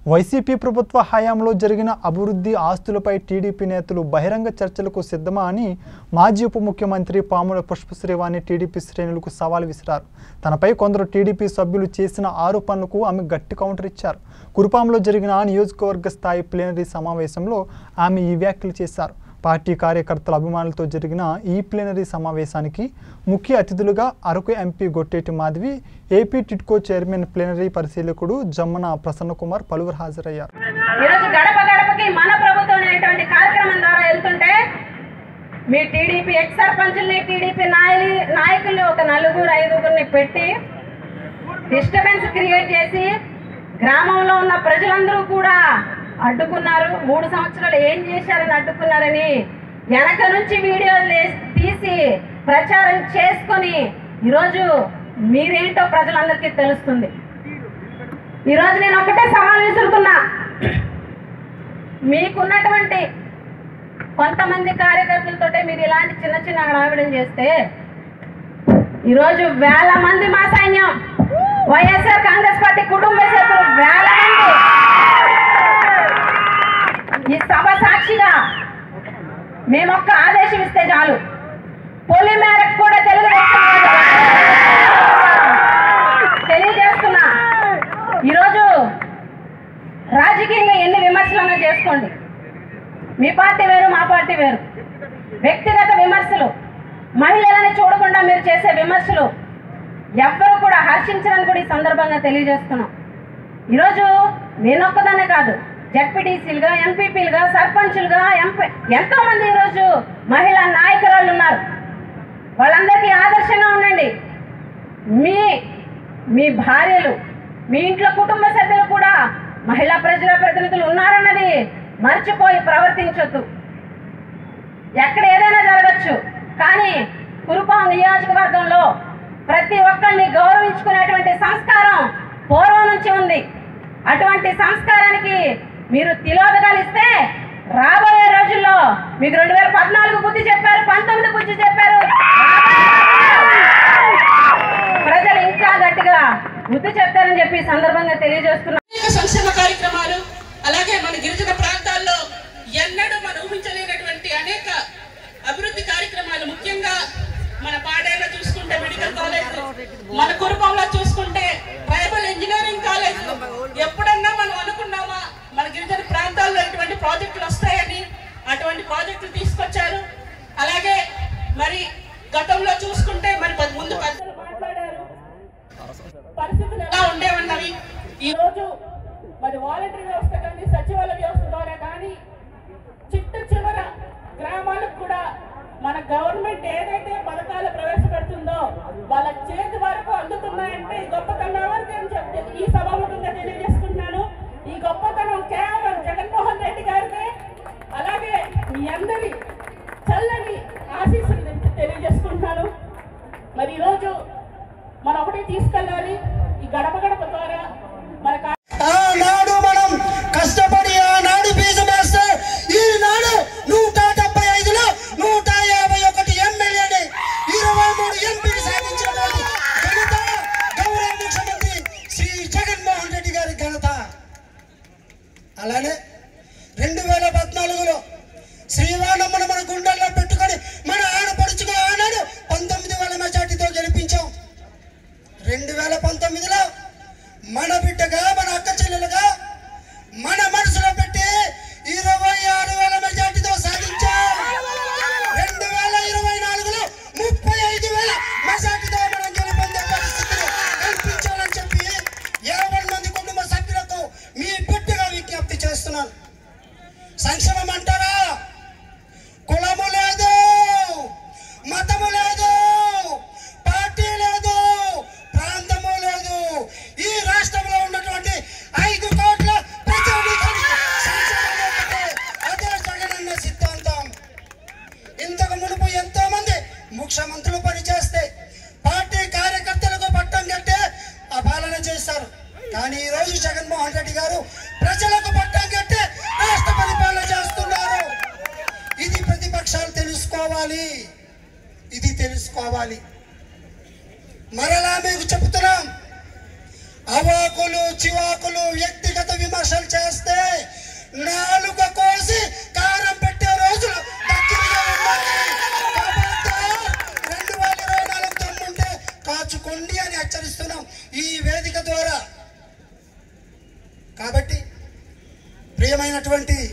YCP ప్రభుత్వ హయాంలో జరిగిన అభివృద్ధి ఆస్తులపై టీడీపీ నేతలు బహిరంగ చర్చలకు సిద్ధమా అని మాజీ ఉప ముఖ్యమంత్రి పాముల పుష్పశ్రీవాణి టీడీపీ శ్రేణులకు సవాల్ విసిరారు తనపై కొందరు టీడీపీ సభ్యులు చేసిన ఆరోపణలకు ఆమె గట్టి కౌంటర్ ఇచ్చారు కురుపాంలో జరిగిన నియోజకవర్గ స్థాయి ప్లీనరీ సమావేశంలో ఆమె ఈ వ్యాఖ్యలు చేశారు పార్టీ కార్యకర్తల అభిమానులతో జరిగిన ఈ ప్లీనరీ సమావేశానికి ముఖ్య అతిథులుగా Araku MP Gotteti Madhavi AP TIDCO chairman plenary పరిశీలకుడు జమ్మన ప్రసన్నకుమార్ పలువురు హాజరయ్యారు ఈరోజు గడప గడపకి మన ప్రభుత్వం అనేటువంటి కార్యక్రమం ద్వారా వెళ్తుంటే మీ టీడీపీ ఎక్స్ సర్పంచుల్ని టీడీపీ నాయకులు నాయకుల్ని ఒక నలుగురు ఐదుగురిని పెట్టి డిస్టర్బెన్స్ క్రియేట్ చేసి గ్రామంలో ఉన్న ప్రజలందరూ కూడా అడ్డుకున్నారు మూడు సంవత్సరాలు ఏం చేశారని అడ్డుకున్నారని వెనక నుంచి వీడియోలు తీస్- తీసి ప్రచారం చేసుకొని ఈరోజు మీరేంటో ప్రజలందరికీ తెలుస్తుంది ఈరోజు నేను ఒకటే సవాల్ విసురుతున్నా మీకున్నటువంటి కొంతమంది కార్యకర్తలతోటే మీరు ఇలాంటి చిన్న చిన్న హడావిడిని చేస్తే ఈరోజు వేల మంది మా సైన్యం వైఎస్ఆర్ కాంగ్రెస్ పార్టీ కుటుంబ సభ్యులు వేల మంది ఈ సభ సాక్షిగా మేమొక్క ఆదేశం ఇస్తే చాలు పొలి మేరకు కూడా తెలుగుదేశం వాళ్ళు తెలియజేస్తున్నా ఈరోజు రాజకీయంగా ఎన్ని విమర్శలన్నా చేసుకోండి మీ పార్టీ వేరు మా పార్టీ వేరు వ్యక్తిగత విమర్శలు మహిళలని చూడకుండా మీరు చేసే విమర్శలు ఎవ్వరూ కూడా హర్షించరని కూడా ఈ సందర్భంగా తెలియజేస్తున్నాం ఈరోజు నేనొక్కదానే కాదు జడ్పీటీసీలుగా ఎంపీపీలుగా సర్పంచులుగా ఎంపీ ఎంతో మంది ఈరోజు మహిళా నాయకురాళ్ళు ఉన్నారు వాళ్ళందరికీ ఆదర్శంగా ఉండండి మీ మీ భార్యలు మీ ఇంట్లో కుటుంబ సభ్యులు కూడా మహిళా ప్రజల ప్రతినిధులు ఉన్నారన్నది మర్చిపోయి ప్రవర్తించొద్దు ఎక్కడ ఏదైనా జరగచ్చు కానీ కురుపాం నియోజకవర్గంలో ప్రతి ఒక్కరిని గౌరవించుకునేటువంటి సంస్కారం పూర్వం నుంచి ఉంది అటువంటి సంస్కారానికి మీరు తిలోదగాలిస్తే రాబోయే రోజుల్లో మీకు రెండు వేల పద్నాలుగు బుద్ధి చెప్పారు పంతొమ్మిది బుద్ధి చెప్పారు ప్రజలు ఇంకా గట్టిగా బుద్ధి చెప్తారని చెప్పి ఈ సందర్భంగా తెలియజేస్తున్నా అనేక సంక్షేమ కార్యక్రమాలు అలాగే మన గిరిజన ప్రాంతాల్లో ఎన్నడూ మనం ఊహించలేనటువంటి అనేక అభివృద్ధి కార్యక్రమాలు ముఖ్యంగా మన పాడేలో చూసుకుంటే మెడికల్ కాలేజ్ మన కురుపంలో చూసుకుంటే ట్రైబల్ ఇంజనీరింగ్ కాలేజ్ ఎప్పుడన్నా మనం అనుకున్నామా మన గిరిజన ప్రాంతాల్లో ఇటువంటి ప్రాజెక్టులు వస్తాయని అటువంటి ప్రాజెక్టులు తీసుకొచ్చారు అలాగే మరి గతంలో చూసుకుంటే మరి ప- ముందు పెద్దలు మాట్లాడారు పరిస్థితులు ఎలా ఉండేవన్నవి ఈ రోజు మరి వాలంటరీ వ్యవస్థ కానీ సచివాలయ వ్యవస్థ ద్వారా కానీ చిట్ట చివర గ్రామాలకు కూడా మన గవర్నమెంట్ ఏదైతే పథకాలు ప్రవేశపెడుతుందో వాళ్ళ చేతి వరకు అందుతున్నాయంటే ఈ గొప్పతనం ఎవరికి అని చెప్తే ఈ సభాముఖంగా తెలియజేసుకుంటున్నాను ఈ గొప్పతనం కేవలం జగన్మోహన్ రెడ్డి గారికి అలాగే మీ అందరి చల్లని ఆశీస్సులు నేను తెలియజేసుకుంటున్నాను మరి ఈరోజు మనం ఒకటి తీసుకెళ్ళాలి ఈ గడప గడప ద్వారా మన కా- ఆనాడు మనం కష్టపడి ఆనాడు బీజం వేస్తే ఈనాడు నూట డెబ్బై ఐదులో నూట యాభై ఒకటి ఎమ్మెల్యేని ఇరవై మూడు ఎంపీలు సాధించినటువంటి ఘనత గౌరవ ముఖ్యమంత్రి శ్రీ జగన్మోహన్ రెడ్డి గారి ఘనత అలానే రెండు వేల పద్నాలుగులో శ్రీవాణమ్మను మన గుండెల్లో పెట్టుకొని మన ఆడపడుచుగా ఆనాడు పంతొమ్మిది వేల మెజార్టీతో గెలిపించాం రెండు వేల పంతొమ్మిదిలో మన బిడ్డగా మన అక్క చెల్లెలుగా మన మనసులో పెట్టి ఇరవై ఆరు వేల మెజార్టీతో సాధించాం రెండు వేల ఇరవై నాలుగులో ముప్పై ఐదు వేల మెజార్టీతో మనం గెలుపొందే పరిస్థితిని కల్పించాలని చెప్పి యాభై మంది కుటుంబ సభ్యులకు మీ బిడ్డగా విజ్ఞప్తి చేస్తున్నాను సంక్షేమం అంటారా కులము లేదు మతము లేదు పార్టీ లేదు ప్రాంతము లేదు ఈ రాష్ట్రంలో ఉన్నటువంటి ఐదు కోట్ల ప్రజానీకానికి సంక్షేమం ఒకటే. అదే జగనన్న సిద్ధాంతం ఇంతకు మునుపు ఎంతో మంది ముఖ్యమంత్రులు పనిచేస్తే పార్టీ కార్యకర్తలకు పట్టం కట్టే అపాలన చేశారు కానీ ఈ రోజు జగన్మోహన్ రెడ్డి గారు ప్రజలకు పట్టం కట్టే రాష్ట్ర పరిపాలన చేస్తున్నారు ఇది ప్రతిపక్షాలు తెలుసుకోవాలి ఇది తెలుసుకోవాలి మరలా మీకు చెప్తున్నాం అవాకులు చివాకులు వ్యక్తిగత విమర్శలు చే మార్చుకోండి అని హెచ్చరిస్తున్నాం ఈ వేదిక ద్వారా కాబట్టి ప్రియమైనటువంటి